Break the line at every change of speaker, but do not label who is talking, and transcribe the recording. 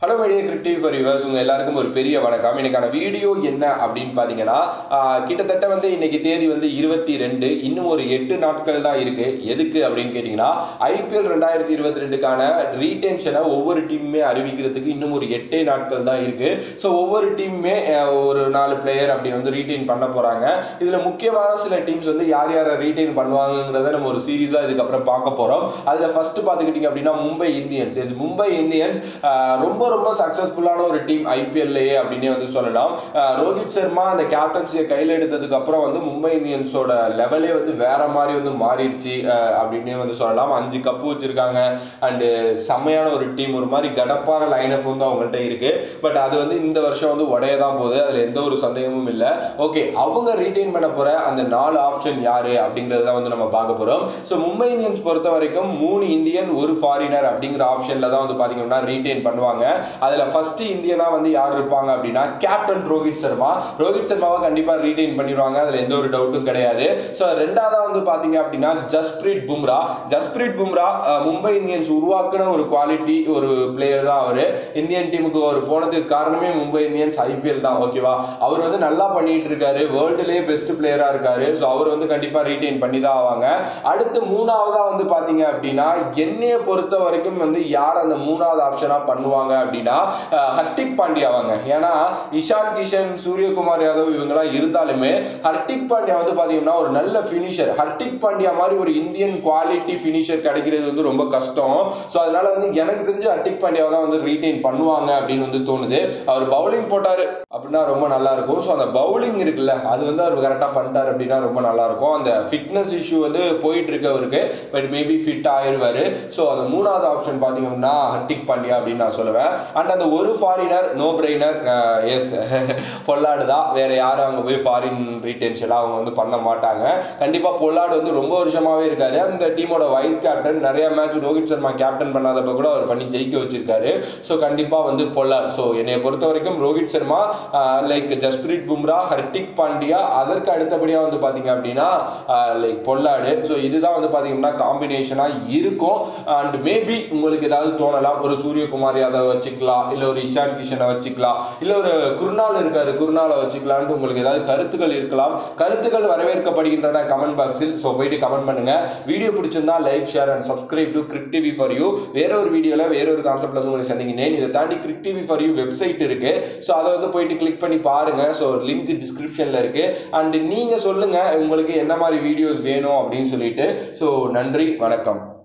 hello my dear Crick TV for yours உங்கள் எல்லாருக்கும் ஒரு பெரிய வணக்கம் இன்னைக்கான வீடியோ என்ன அப்படின்னு பார்த்தீங்கன்னா ஆஹ், கிட்டத்தட்ட வந்து இன்னைக்கு தேதி வந்து இருபத்தி ரெண்டு இன்னும் ஒரு எட்டு நாட்கள் தான் இருக்கு எதுக்கு அப்படின்னு கேட்டிங்கன்னா ஐபிஎல் ரெண்டாயிரத்தி இருபத்தி ரெண்டுக்கான ரீடென்ஷனை ஒவ்வொரு டீமுமே அறிவிக்கிறதுக்கு இன்னும் ஒரு எட்டே நாட்கள் தான் இருக்கு ஸோ ஒவ்வொரு டீமுமே ஒரு நாலு பிளேயர் அப்படி வந்து ரீட்டைன் பண்ண போகிறாங்க இதில் முக்கியமான சில டீம்ஸ் வந்து யார் யாரை ரீட்டைன் பண்ணுவாங்கங்கிறத நம்ம ஒரு சீரீஸாக இதுக்கப்புறம் பார்க்க போகிறோம் அதில் ஃபர்ஸ்ட் பார்த்துக்கிட்டிங்க அப்படின்னா Mumbai Indians Yes, Mumbai Indians ஆஹ், ரொம்ப ரொம்ப சக்ஸஸ்ஃபுல்லான ஒரு டீம் ஐபிஎல்லையே அப்படின்னே வந்து சொல்லலாம் ஆஹ், ரோஹித் சர்மா அந்த கேப்டன்சியை கையில் எடுத்ததுக்கு அப்புறம் வந்து மும்பை இந்தியன்ஸோட லெவலே வந்து வேற மாதிரி வந்து மாறிடுச்சு ஆஹ், அப்படின்னே வந்து சொல்லலாம் அஞ்சு கப்பு வச்சிருக்காங்க அண்டு செம்மையான ஒரு டீம் ஒரு மாதிரி கடப்பார லைனப் வந்து அவங்கள்ட்ட இருக்கு பட் அது வந்து இந்த வருஷம் வந்து உடைய தான் போகுது அதில் எந்த ஒரு சந்தேகமும் இல்லை ஓகே அவங்க ரீட்டைன் பண்ண போற அந்த நாலு ஆப்ஷன் யாரு அப்படிங்கறத வந்து நம்ம பார்க்க போறோம் ஸோ மும்பை இந்தியன்ஸ் பொறுத்த வரைக்கும் மூணு இந்தியன் ஒரு ஃபாரினர் அப்படிங்கிற ஆப்ஷன்ல தான் வந்து பாத்தீங்கன்னா ரீட்டைன் பண்ணுவாங்க அதுல ஃபர்ஸ்ட் இந்தியனா வந்து யார் இருப்பாங்க அப்படின்னா கேப்டன் ரோஹித் சர்மா ரோஹித் சர்மாவை கண்டிப்பா ரீட்டைன் பண்ணிடுவாங்க அதுல எந்த ஒரு டவுட்டும் கிடையாது ஸோ ரெண்டாவதா வந்து பாத்தீங்க அப்படின்னா ஜஸ்பிரீத் பும்ரா ஜஸ்பிரீத் பும்ரா அஹ், மும்பை இந்தியன்ஸ் உருவாக்குன ஒரு குவாலிட்டி ஒரு பிளேயர் தான் அவரு இந்தியன் டீமுக்கு அவர் போனதுக்கு காரணமே மும்பை இந்தியன்ஸ் ஐபிஎல் தான் ஓகேவா அவர் வந்து நல்லா பண்ணிட்டு இருக்காரு வேர்ல்டுலேயே பெஸ்ட் பிளேயரா இருக்காரு ஸோ அவர் வந்து கண்டிப்பா ரீட்டைன் பண்ணி தான் ஆவாங்க அடுத்து மூணாவதா வந்து பாத்தீங்க அப்படின்னா என்னைய பொறுத்த வரைக்கும் வந்து யார் அந்த மூணாவது ஆப்ஷனா பண்ணுவாங்க அப்படின்னா அஹ், ஹர்திக் பாண்டியா அவங்க ஏன்னா இஷான் கிஷன் சூரியகுமார் யாதவ் இவங்கெல்லாம் இருந்தாலுமே ஹர்திக் பாண்டியா வந்து பாத்தீங்கன்னா ஒரு நல்ல ஃபினிஷர் ஹர்திக் பாண்டியா மாதிரி ஒரு இந்தியன் குவாலிட்டி ஃபினிஷர் கிடைக்கிறது வந்து ரொம்ப கஷ்டம் ஸோ அதனால வந்து எனக்கு தெரிஞ்சு ஹர்திக் பாண்டியாவை தான் வந்து ரீட்டைன் பண்ணுவாங்க அப்படின்னு வந்து தோணுது அவர் பவுலிங் போட்டாரு அப்படின்னா ரொம்ப நல்லா இருக்கும் ஸோ அந்த பவுலிங் இருக்குல்ல அது வந்து அவர் கரெக்டாக பண்ணிட்டார் அப்படின்னா ரொம்ப நல்லா இருக்கும் அந்த ஃபிட்னஸ் இஷ்யூ வந்து போயிட்டு இருக்கு அவருக்கு பட் மேபி ஃபிட் ஆயிடுவாரு ஸோ அந்த மூணாவது ஆப்ஷன் பார்த்தீங்க அப்படின்னா ஹர்திக் பாண்டியா அப்படின்னு நான் சொல்லுவேன் அண்ட் அந்த ஒரு foreigner no brainer is Pollard தான் வேற யாரும் அங்கே போய் ஃபாரின் ரீடென்ஷன்லாம் அவங்க வந்து பண்ண மாட்டாங்க கண்டிப்பாக பொல்லாடு வந்து ரொம்ப வருஷமாவே இருக்காரு அந்த டீமோட வைஸ் கேப்டன் நிறைய மேட்ச் ரோஹித் சர்மா கேப்டன் பண்ணாதப்ப கூட அவர் பண்ணி ஜெயிக்க வச்சிருக்காரு ஸோ கண்டிப்பாக வந்து பொல்லாட் ஸோ என்னை பொறுத்த வரைக்கும் ரோஹித் சர்மா லைக் ஜஸ்பிரீத் பும்ரா ஹர்திக் பாண்டியா அதற்கு அடுத்தபடியாக வந்து பார்த்தீங்க அப்படின்னா லைக் பொல்லாடு ஸோ இதுதான் வந்து பார்த்தீங்கன்னா காம்பினேஷனாக இருக்கும் அண்ட் மேபி உங்களுக்கு ஏதாவது தோணலாம் ஒரு சூரியகுமார் யாதவ் வச்சுக்கலாம் இல்லை ஒரு இஷான் கிஷனை வச்சுக்கலாம் இல்லை ஒரு குருநாள் இருக்காரு குருநாளை வச்சுக்கலான்ட்டு உங்களுக்கு ஏதாவது கருத்துக்கள் இருக்கலாம் கருத்துக்கள் வரவேற்கப்படுகின்றன கமெண்ட் பாக்ஸில் ஸோ போயிட்டு கமெண்ட் பண்ணுங்க வீடியோ பிடிச்சிருந்தா like share and subscribe to Crick TV for you வேற ஒரு வீடியோவில் வேற ஒரு கான்செப்ட்ல வந்து உங்களுக்கு சந்திக்கிறேன் இதை தாண்டி Crick TV for you website இருக்கு ஸோ அதை வந்து போயிட்டு கிளிக் பண்ணி பாருங்க ஸோ லிங்க் டிஸ்கிரிப்ஷன்ல இருக்கு அண்ட் நீங்க சொல்லுங்க உங்களுக்கு என்ன மாதிரி வீடியோஸ் வேணும் அப்படின்னு சொல்லிட்டு ஸோ நன்றி வணக்கம்